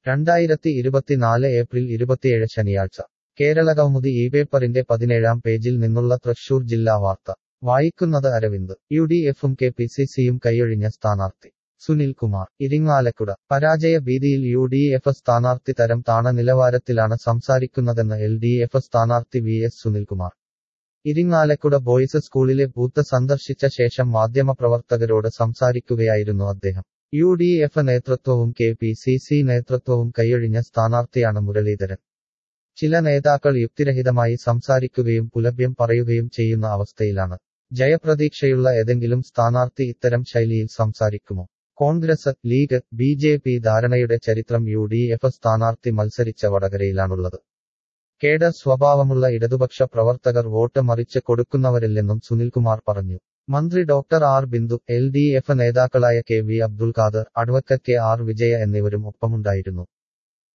രണ്ടായിരത്തി ഇരുപത്തിനാല് ഏപ്രിൽ ഇരുപത്തിയേഴ് ശനിയാഴ്ച കേരള കൗമുദി ഈ പേപ്പറിന്റെ പതിനേഴാം പേജിൽ നിന്നുള്ള തൃശൂർ ജില്ലാ വാർത്ത വായിക്കുന്നത് അരവിന്ദ് യു ഡി എഫും കെ പി സി സിയും കൈയൊഴിഞ്ഞ സ്ഥാനാർത്ഥി സുനിൽ കുമാർ ഇരിങ്ങാലക്കുട പരാജയ ഭീതിയിൽ യു ഡി എഫ് സ്ഥാനാർത്ഥി തരം താണ നിലവാരത്തിലാണ് സംസാരിക്കുന്നതെന്ന് എൽ ഡി എഫ് സ്ഥാനാർത്ഥി V S Sunilkumar Irinjalakuda boys സ്കൂളിലെ ബൂത്ത് സന്ദർശിച്ച ശേഷം മാധ്യമപ്രവർത്തകരോട് സംസാരിക്കുകയായിരുന്നു അദ്ദേഹം യു ഡി എഫ് നേതൃത്വവും കെ പി സി സി നേതൃത്വവും കൈയൊഴിഞ്ഞ സ്ഥാനാർത്ഥിയാണ് മുരളീധരൻ ചില നേതാക്കൾ യുക്തിരഹിതമായി സംസാരിക്കുകയും പുലഭ്യം പറയുകയും ചെയ്യുന്ന അവസ്ഥയിലാണ് ജയപ്രതീക്ഷയുള്ള ഏതെങ്കിലും സ്ഥാനാർത്ഥി ഇത്തരം ശൈലിയിൽ സംസാരിക്കുമോ Congress league B J P ധാരണയുടെ ചരിത്രം യു ഡി എഫ് സ്ഥാനാർത്ഥി മത്സരിച്ച വടകരയിലാണുള്ളത് കേഡർ സ്വഭാവമുള്ള ഇടതുപക്ഷ പ്രവർത്തകർ വോട്ട് മറിച്ച് കൊടുക്കുന്നവരില്ലെന്നും സുനിൽകുമാർ പറഞ്ഞു മന്ത്രി doctor R Bindu L D F നേതാക്കളായ K V Abdul Khader advocate K R Vijaya എന്നിവരും ഒപ്പമുണ്ടായിരുന്നു